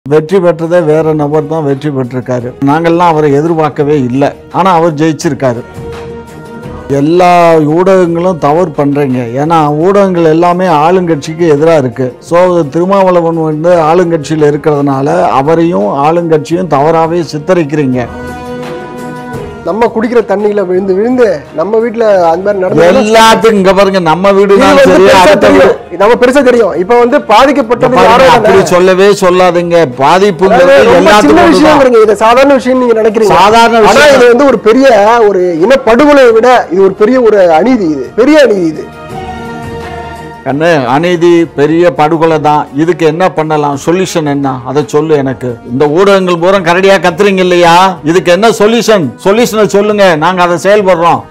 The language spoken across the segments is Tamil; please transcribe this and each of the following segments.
வெற்றி பெற்றதே வேற நபர் தான் வெற்றி பெற்றிருக்காரு நாங்கள்லாம் அவரை எதிர்பார்க்கவே இல்லை ஆனால் அவர் ஜெயிச்சிருக்காரு எல்லா ஊடகங்களும் தவறு பண்ணுறீங்க ஏன்னா ஊடகங்கள் எல்லாமே ஆளுங்கட்சிக்கு எதிராக இருக்குது ஸோ திருமாவளவன் வந்து ஆளுங்கட்சியில் இருக்கிறதுனால அவரையும் ஆளுங்கட்சியும் தவறாகவே சித்தரிக்கிறீங்க நம்ம குடிக்கிற தண்ணியில விழுந்து விழுந்து நம்ம வீட்ல அந்த மாதிரி நடந்து எல்லாத்துக்கும் இங்க பாருங்க நம்ம வீடு இது தான் வந்து சரி பெருசா அடுத்த வீடு தெரியும். நம்ம பெருசா தெரியும் இப்ப வந்து இங்க பாதிக்கப்பட்டது பாருங்க, யாரோ அப்படி இல்ல. சொல்லவே சொல்லாதீங்க அதாவது பாதிப்புங்கிறது ரொம்ப சின்ன எல்லாத்துக்கும் விஷயம் ஒண்ணுதான். இது சாதாரண விஷயம் நீங்க நினைக்கிறீங்க சாதாரண ஆனா விஷயம் இது வந்து ஒரு பெரிய ஒரு இனப்படுகொலையை விட இது ஒரு பெரிய ஒரு அநீதி இது பெரிய அநீதி இது கண்ணு அநீதி பெரிய படுகொலை தான் இதுக்கு என்ன பண்ணலாம் சொல்யூஷன் என்ன அதை சொல்லு எனக்கு இந்த ஊடகங்கள் பூரா கரடியா கத்துறீங்க இல்லையா இதுக்கு என்ன சொல்யூஷன் சொல்யூஷனை சொல்லுங்க நாங்க அதை செயல்படுறோம்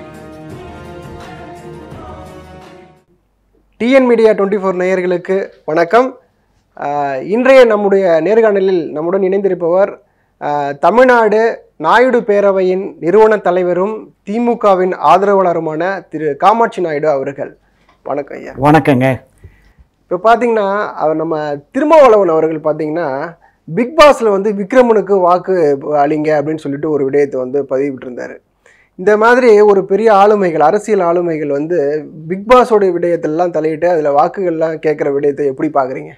டிஎன் மீடியா டுவெண்ட்டி ஃபோர் நேயர்களுக்கு வணக்கம் ஆஹ் இன்றைய நம்முடைய நேர்காணலில் நம்முடன் இணைந்திருப்பவர் ஆஹ் தமிழ்நாடு நாயுடு பேரவையின் நிறுவன தலைவரும் திமுகவின் ஆதரவாளருமான திரு காமாட்சி நாயுடு அவர்கள் வணக்கம் ஐயா வணக்கங்க இப்போ பார்த்தீங்கன்னா அவர் நம்ம திருமாவளவன் அவர்கள் பார்த்தீங்கன்னா பிக் பாஸ்ல வந்து விக்ரமனுக்கு வாக்கு அளிங்க அப்படின்னு சொல்லிட்டு ஒரு விடயத்தை வந்து பதிவிட்டிருந்தாரு இந்த மாதிரி ஒரு பெரிய ஆளுமைகள் அரசியல் ஆளுமைகள் வந்து பிக் பாஸோட விடயத்திலலாம் தலையிட்டு அதில் வாக்குகள்லாம் கேட்குற விடயத்தை எப்படி பார்க்குறீங்க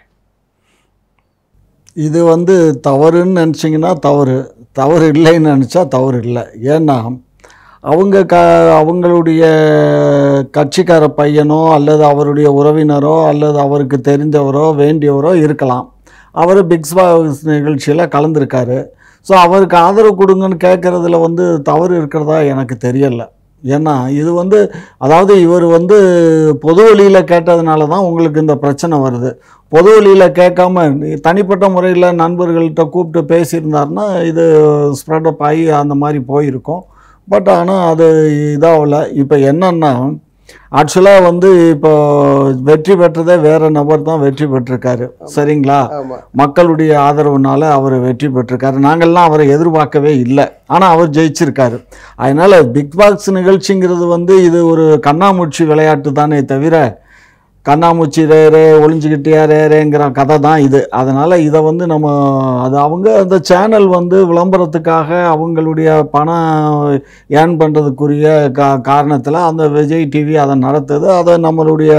இது வந்து தவறுன்னு நினச்சிங்கன்னா தவறு தவறு இல்லைன்னு நினச்சா தவறு இல்லை ஏன்னா அவங்க க அவங்களுடைய கட்சிக்கார பையனோ அல்லது அவருடைய உறவினரோ அல்லது அவருக்கு தெரிந்தவரோ வேண்டியவரோ இருக்கலாம் அவர் பிக் பாஸ் நிகழ்ச்சியில் கலந்துருக்காரு ஸோ அவருக்கு ஆதரவு கொடுங்கன்னு கேட்குறதுல வந்து தவறு இருக்கிறதா எனக்கு தெரியலை ஏன்னா இது வந்து அதாவது இவர் வந்து பொது வழியில் கேட்டதுனால தான் உங்களுக்கு இந்த பிரச்சனை வருது பொது வழியில் கேட்காம நீ தனிப்பட்ட முறையில் நண்பர்கள்ட்ட கூப்பிட்டு பேசியிருந்தாருன்னா இது ஸ்ப்ரெடப் ஆகி அந்த மாதிரி போயிருக்கும் பட் ஆனால் அது இதாகல இப்போ என்னன்னா ஆக்சுவலாக வந்து இப்போ வெற்றி பெற்றதே வேற நபர் தான் வெற்றி பெற்றிருக்காரு சரிங்களா ஆமாம் மக்களுடைய ஆதரவுனால அவர் வெற்றி பெற்றிருக்காரு நாங்கள்லாம் அவரை எதிர்பார்க்கவே இல்லை ஆனால் அவர் ஜெயிச்சிருக்காரு அதனால் பிக் பாஸ் நிகழ்ச்சிங்கிறது வந்து இது ஒரு கண்ணாமூச்சி விளையாட்டு தானே தவிர கண்ணாமூச்சி ரே ரே ஒளிஞ்சுக்கிட்டியா ரே ரேங்கிற கதை தான் இது அதனால் இதை வந்து நம்ம அது அவங்க அந்த சேனல் வந்து விளம்பரத்துக்காக அவங்களுடைய பணம் ஏர்ன் பண்ணுறதுக்குரிய கா காரணத்தில் அந்த விஜய் டிவி அதை நடத்துது அதை நம்மளுடைய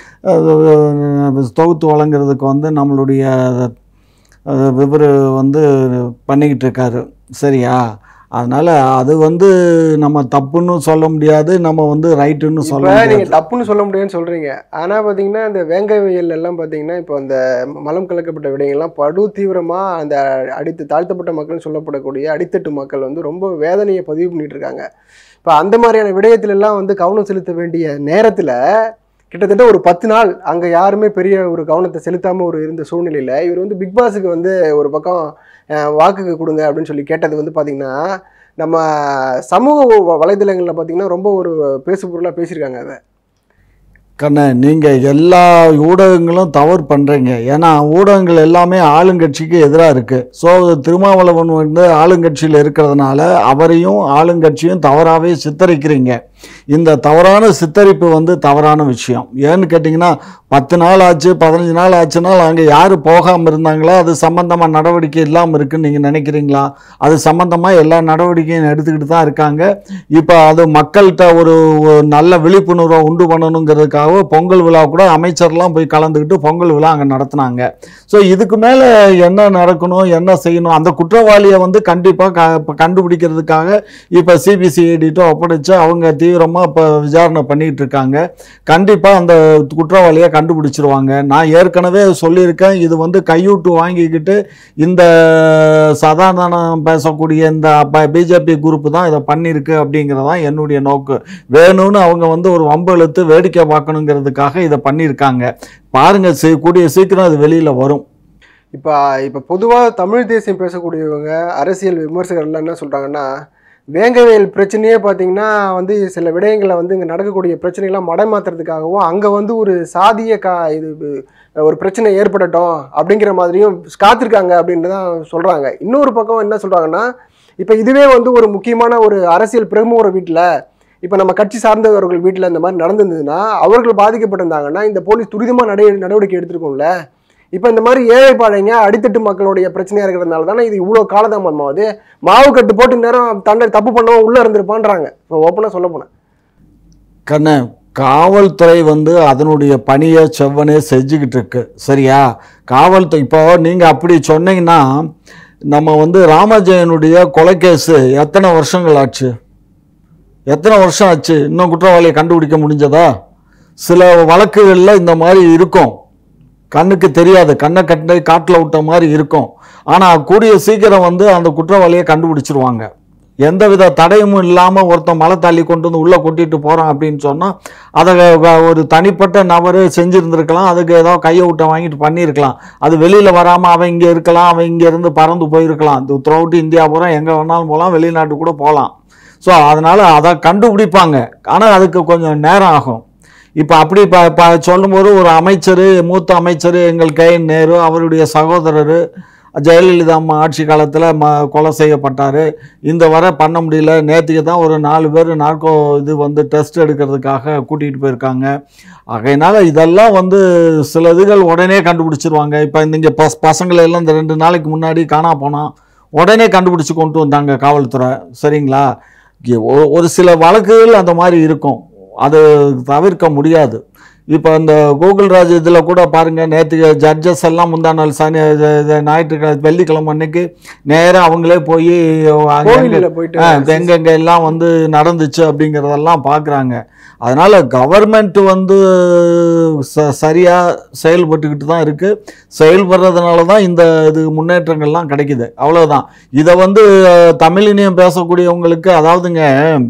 அஹ், தொகுத்து வழங்குறதுக்கு வந்து நம்மளுடைய இவர் வந்து பண்ணிக்கிட்டு இருக்காரு சரியா அதனால் அது வந்து நம்ம தப்புன்னு சொல்ல முடியாது நம்ம வந்து ரைட்டுன்னு சொல்ல இப்போ முடியாது நீங்கள் தப்புன்னு சொல்ல முடியும்னு சொல்கிறீங்க ஆனால் பார்த்தீங்கன்னா இந்த வேங்கவியல் எல்லாம் பார்த்தீங்கன்னா இப்போ அந்த மலம் கலக்கப்பட்ட விடயங்கள்லாம் படு தீவிரமாக அந்த அடித்து தாழ்த்தப்பட்ட மக்கள்னு சொல்லப்படக்கூடிய அடித்தட்டு மக்கள் வந்து ரொம்ப வேதனையை பதிவு பண்ணிட்டு இருக்காங்க இப்போ அந்த மாதிரியான விடயத்துல எல்லாம் வந்து கவனம் செலுத்த வேண்டிய நேரத்தில் கிட்டத்தட்ட ஒரு பத்து நாள் அங்கே யாருமே பெரிய ஒரு கவனத்தை செலுத்தாமல் ஒரு இருந்த சூழ்நிலையில் இவர் வந்து பிக் பாஸுக்கு வந்து ஒரு பக்கம் அஹ், வாக்குக்கு கொடுங்க அப்படின்னு சொல்லி கேட்டது வந்து பார்த்திங்கன்னா நம்ம சமூக வ- வலைதளங்கள்ல பார்த்தீங்கன்னா ரொம்ப ஒரு பேசு பொருளாக பேசியிருக்காங்க அதை கண்ணே நீங்கள் எல்லா ஊடகங்களும் தவறு பண்ணுறீங்க ஏன்னா ஊடகங்கள் எல்லாமே ஆளுங்கட்சிக்கு எதிராக இருக்குது ஸோ திருமாவளவன் வந்து ஆளுங்கட்சியில் இருக்கிறதுனால அவரையும் ஆளுங்கட்சியும் தவறாகவே சித்தரிக்கிறீங்க இந்த தவறான சித்தரிப்பு வந்து தவறான விஷயம் ஏன்னு கேட்டிங்கன்னா பத்து நாள் ஆச்சு பதினஞ்சு நாள் ஆச்சுன்னா அங்கே யார் போகாமல் இருந்தாங்களோ அது சம்மந்தமாக நடவடிக்கை இல்லாமல் இருக்குன்னு நீங்கள் நினைக்கிறீங்களா அது சம்மந்தமாக எல்லா நடவடிக்கையும் எடுத்துக்கிட்டு தான் இருக்காங்க இப்போ அது மக்கள்கிட்ட ஒரு ஒரு நல்ல விழிப்புணர்வை உண்டு பண்ணணுங்கிறதுக்காக பொங்கல் விழா கூட அமைச்சர்லாம் போய் கலந்துக்கிட்டு பொங்கல் விழா அங்கே நடத்துனாங்க ஸோ இதுக்கு மேலே என்ன நடக்கணும் என்ன செய்யணும் அந்த குற்றவாளியை வந்து கண்டிப்பாக க இப்ப கண்டுபிடிக்கிறதுக்காக இப்போ சிபிசிஐடிட்ட ஒப்படைச்சு அவங்க தீவிரமாக இப்போ விசாரணை பண்ணிகிட்டு இருக்காங்க கண்டிப்பாக அந்த குற்றவாளியை கண்டுபிடிச்சிருவாங்க நான் ஏற்கனவே சொல்லியிருக்கேன் இது வந்து கையூட்டு வாங்கிக்கிட்டு இந்த சதாதானம் பேசக்கூடிய இந்த பிஜேபி குரூப் தான் இதை பண்ணியிருக்கு அப்படிங்கிறதான் என்னுடைய நோக்கு வேணும்னு அவங்க வந்து ஒரு வம்பு இழுத்து வேடிக்கை பார்க்கணுங்கிறதுக்காக இதை பண்ணியிருக்காங்க பாருங்க சீ கூடிய சீக்கிரம் அது வெளியில் வரும் இப்போ இப்போ பொதுவாக தமிழ் தேசியம் பேசக்கூடியவங்க அரசியல் விமர்சகர்கள்லாம் என்ன சொல்கிறாங்கன்னா வேங்கவேல் பிரச்சனையே பார்த்தீங்கன்னா வந்து சில விடயங்களை வந்து இங்கே நடக்கக்கூடிய பிரச்சனைகள்லாம் மடைமாத்துறதுக்காகவும் அங்கே வந்து ஒரு சாதிய கா இது இது- ஒரு பிரச்சனை ஏற்படட்டும் அப்படிங்கிற மாதிரியும் காத்திருக்காங்க அப்படின்னு தான் சொல்கிறாங்க இன்னொரு பக்கம் என்ன சொல்கிறாங்கன்னா இப்போ இதுவே வந்து ஒரு முக்கியமான ஒரு அரசியல் பிரமுகர் வீட்டில் இப்போ நம்ம கட்சி சார்ந்தவர்கள் வீட்டில் இந்த மாதிரி நடந்திருந்ததுன்னா அவர்கள் பாதிக்கப்பட்டிருந்தாங்கன்னா இந்த போலீஸ் துரிதமாக நடை நடவடிக்கை எடுத்திருக்கும்ல இப்போ இந்த மாதிரி ஏழை பாழைங்க அடித்தட்டு மக்களுடைய பிரச்சனையா இருக்கிறதுனால தானே இது இவ்வளோ காலதாமதமாகுது மாவு கட்டு போட்டு நேரம் தண்டை தப்பு பண்ணவன் உள்ள இருந்திருப்பான்றாங்க இப்போ ஓப்பனாக சொல்ல போனேன் கண்ணு காவல்துறை வந்து அதனுடைய பணியை செவ்வனே செஞ்சுக்கிட்டு இருக்கு சரியா காவல்துறை இப்போ நீங்கள் அப்படி சொன்னீங்கன்னா நம்ம வந்து ராமஜெயனுடைய கொலைகேஸு எத்தனை வருஷங்கள் ஆச்சு எத்தனை வருஷம் ஆச்சு இன்னும் குற்றவாளியை கண்டுபிடிக்க முடிஞ்சதா சில வழக்குகளில் இந்த மாதிரி இருக்கும் கண்ணுக்கு தெரியாது கண்ணை கட்டை காட்டில் விட்ட மாதிரி இருக்கும் ஆனால் கூடிய சீக்கிரம் வந்து அந்த குற்றவாளியை கண்டுபிடிச்சிருவாங்க எந்தவித தடையும் இல்லாமல் ஒருத்தன் மலை தள்ளி கொண்டு வந்து உள்ளே கொட்டிட்டு போகிறான் அப்படின்னு சொன்னால் அதை வ- ஒரு தனிப்பட்ட நபர் செஞ்சுருந்துருக்கலாம் அதுக்கு ஏதோ கையை விட்ட வாங்கிட்டு பண்ணியிருக்கலாம் அது வெளியில் வராமல் அவன் இங்கே இருக்கலாம் அவன் இங்கே இருந்து பறந்து போயிருக்கலாம் த்ரூ அவுட் இந்தியா பூரா எங்கே வேணாலும் போகலாம் வெளிநாட்டு கூட போகலாம் ஸோ அதனால் அதை கண்டுபிடிப்பாங்க ஆனால் அதுக்கு கொஞ்சம் நேரம் ஆகும் இப்போ அப்படி ப ப சொல்லும்போது ஒரு அமைச்சர் மூத்த அமைச்சர் எங்கள் கே என் நேரு அவருடைய சகோதரர் ஜெயலலிதா அம்மா ஆட்சி காலத்தில் ம கொலை செய்யப்பட்டார் இந்த வரை பண்ண முடியல நேற்றுக்கு தான் ஒரு நாலு பேர் நார்கோ இது வந்து டெஸ்ட் எடுக்கிறதுக்காக கூட்டிகிட்டு போயிருக்காங்க ஆகையினால இதெல்லாம் வந்து சில இதுகள் உடனே கண்டுபிடிச்சிருவாங்க இப்போ நீங்கள் பஸ் பசங்களை எல்லாம் இந்த ரெண்டு நாளைக்கு முன்னாடி காணா போனான் உடனே கண்டுபிடிச்சு கொண்டு வந்தாங்க காவல்துறை சரிங்களா இ- ஒ- ஒரு சில வழக்குகள் அந்த மாதிரி இருக்கும் அது தவிர்க்க முடியாது இப்போ இந்த கூகுள் ராஜ் இதில் கூட பாருங்கள் நேற்று ஜட்ஜஸ் எல்லாம் முந்தா நாள் சனி இது- இது ஞாயிற்றுக்கிழமை வெள்ளிக்கிழமை அன்னைக்கு நேராக அவங்களே போய் கோவிலில் போயிட்டு எங்கெங்க எல்லாம் வந்து நடந்துச்சு அப்படிங்கிறதெல்லாம் பார்க்குறாங்க அதனால் கவர்மெண்ட் வந்து ச சரியாக செயல்பட்டுக்கிட்டு தான் இருக்குது செயல்படுறதுனால தான் இந்த இது முன்னேற்றங்கள்லாம் கிடைக்குது அவ்வளவுதான் இதை வந்து அஹ், தமிழினியம் பேசக்கூடியவங்களுக்கு அதாவதுங்க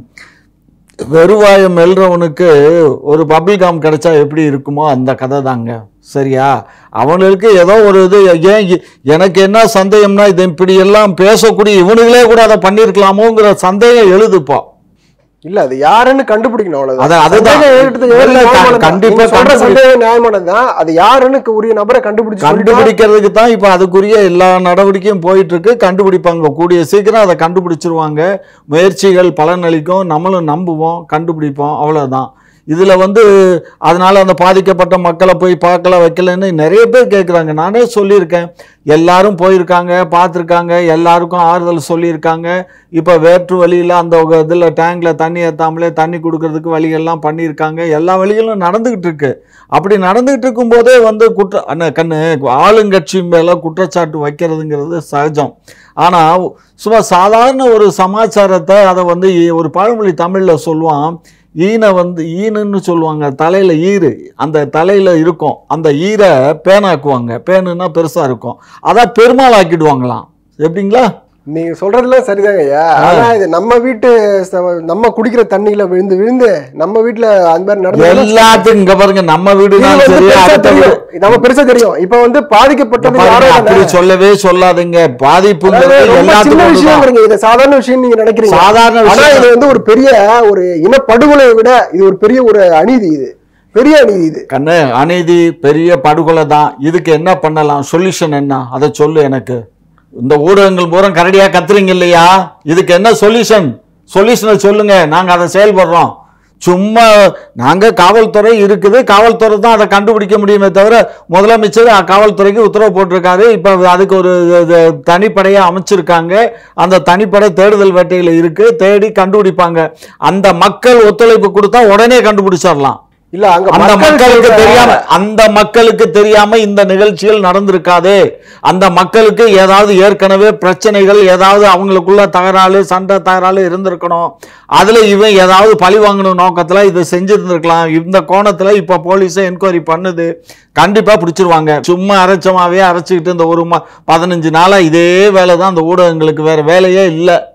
வெறுவாயம் மெல்றவனுக்கு ஒரு பபிள்காம் கிடைச்சா எப்படி இருக்குமோ அந்த கதை தாங்க சரியா அவனுக்கு ஏதோ ஒரு இது ஏன் இ- எனக்கு என்ன சந்தேகம்னா இது இப்படி எல்லாம் பேசக்கூடிய இவனுங்களே கூட அதை பண்ணியிருக்கலாமோங்கிற சந்தேகம் எழுதுப்போ இல்ல அது யாருன்னு கண்டுபிடிக்கணும் அவ்வளவுதான் அதான் அதுதான் சந்தேகம் எழுறது இல்ல, எவ்வளவு க- நியாயமானது தான். கண்டிப்பா நீங்க சொல்ற கண்டுபிடி- சந்தேகம் நியாயமானதுதான் அது யாருன்னு உரிய நபரை கண்டுபிடிச்சு சொல்லிட்டா- கண்டுபிடிக்கிறதுக்கு தான் இப்போ அதுக்குரிய எல்லா நடவடிக்கையும் போயிட்டு இருக்கு கண்டுபிடிப்பாங்க கூடிய சீக்கிரம் அதை கண்டுபிடிச்சிருவாங்க முயற்சிகள் பலனளிக்கும் நம்மளும் நம்புவோம் கண்டுபிடிப்போம் அவ்வளவுதான் இதில் வந்து அதனால அந்த பாதிக்கப்பட்ட மக்களை போய் பார்க்கல வைக்கலன்னு நிறைய பேர் கேட்குறாங்க நானே சொல்லியிருக்கேன் எல்லாரும் போயிருக்காங்க பார்த்துருக்காங்க எல்லாருக்கும் ஆறுதல் சொல்லியிருக்காங்க இப்போ வேற்று வழியில் அந்த இதில் டேங்கில் தண்ணி ஏற்றாமலே தண்ணி கொடுக்கறதுக்கு வழிகள்லாம் பண்ணியிருக்காங்க எல்லா வழிகளும் நடந்துக்கிட்டு இருக்கு அப்படி நடந்துகிட்டு இருக்கும்போதே வந்து குற்ற அண்ணா கண்ணு ஆளுங்கட்சி மேலே குற்றச்சாட்டு வைக்கிறதுங்கிறது சகஜம் ஆனால் சும்மா சாதாரண ஒரு சமாச்சாரத்தை அதை வந்து ஈ- ஒரு பழமொழி தமிழில் சொல்லுவான் ஈனை வந்து ஈனுன்னு சொல்லுவாங்க தலையில் ஈரு அந்த தலையில் இருக்கும் அந்த ஈரை பேனாக்குவாங்க பேனுன்னா பெருசாக இருக்கும் அதான் பெருமாள் ஆக்கிடுவாங்களாம் எப்படிங்களா நீங்க சொல்றதுல சரிதாங்க ஐயா ஆனா இது நம்ம வீட்டு ச- நம்ம குடிக்கிற தண்ணியில விழுந்து விழுந்து நம்ம வீட்டுல அந்த மாதிரி நடந்து எல்லாத்துக்கும் இங்க பாருங்க நம்ம வீடு இது தான் வந்து சரி பெருசா அடுத்த வீடு தெரியும் நம்ம பெருசா தெரியும் இப்ப வந்து இங்க பாதிக்கப்பட்டது பாருங்க, யாரோ அப்படி இல்ல. சொல்லவே சொல்லாதீங்க அதாவது பாதிப்புங்கிறது ரொம்ப சின்ன எல்லாத்துக்கும் ஒண்ணுதான். விஷயங்கிறீங்க இது சாதாரண விஷயம் நீங்க நினைக்கிறீங்க சாதாரண ஆனா விஷயம் இது வந்து ஒரு பெரிய ஒரு இனப்படுகொலையை விட இது ஒரு பெரிய ஒரு அநீதி இது பெரிய அநீதி இது கண்ணு அநீதி பெரிய படுகொலை தான் இதுக்கு என்ன பண்ணலாம் சொல்யூஷன் என்ன அதை சொல்லு எனக்கு இந்த ஊடகங்கள் பூரா கரடியா கத்துறீங்க இல்லையா இதுக்கு என்ன சொல்யூஷன் சொல்யூஷனை சொல்லுங்க நாங்க அதை செயல்படுறோம் சும்மா நாங்க காவல்துறை இருக்குது காவல்துறை தான் அதை கண்டுபிடிக்க முடியுமே தவிர முதலமைச்சர் அ- காவல்துறைக்கு உத்தரவு போட்டிருக்காரு இப்ப அதுக்கு ஒரு இது, தனிப்படையா அமைச்சிருக்காங்க அந்த தனிப்படை தேடுதல் வேட்டையில இருக்கு தேடி கண்டுபிடிப்பாங்க அந்த மக்கள் ஒத்துழைப்பு கொடுத்தா உடனே கண்டுபிடிச்சிடலாம் இல்ல அங்க அந்த மக்கள் மக்களுக்கு சொல்ற- தெரியாம அந்த மக்களுக்கு தெரியாம இந்த நிகழ்ச்சிகள் நடந்திருக்காது அந்த மக்களுக்கு ஏதாவது ஏற்கனவே பிரச்சனைகள் ஏதாவது அவங்களுக்குள்ள தகராறு சண்டை தகராறு இருந்திருக்கணும் அதுல இவன் ஏதாவது பழி வாங்கணும் நோக்கத்துல இதை செஞ்சிருந்திருக்கலாம் இந்த கோணத்துல இப்ப போலீஸே என்கொயரி பண்ணுது கண்டிப்பா பிடிச்சிருவாங்க சும்மா அரைச்சமாவே அரைச்சிக்கிட்டு இந்த ஒரு ம- பதினஞ்சு நாளா இதே வேலை தான் அந்த ஊடகங்களுக்கு வேற வேலையே இல்லை